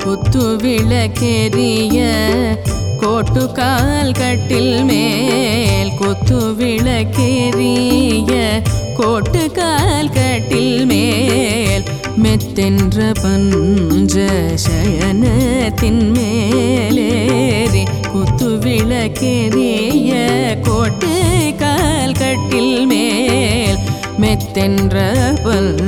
குத்து விளக்கெரிய கோட்டுக்கால் கட்டில் மேல் குத்து விளக்கெரிய கோட்டுக்கால் கட்டில் மேல் மெத்தென்ற பஞ்ச சயனத்தின் மேலேறி குத்து விளக்கெரிய கோட்டு கால் கட்டில் மேல் மெத்தென்ற பல்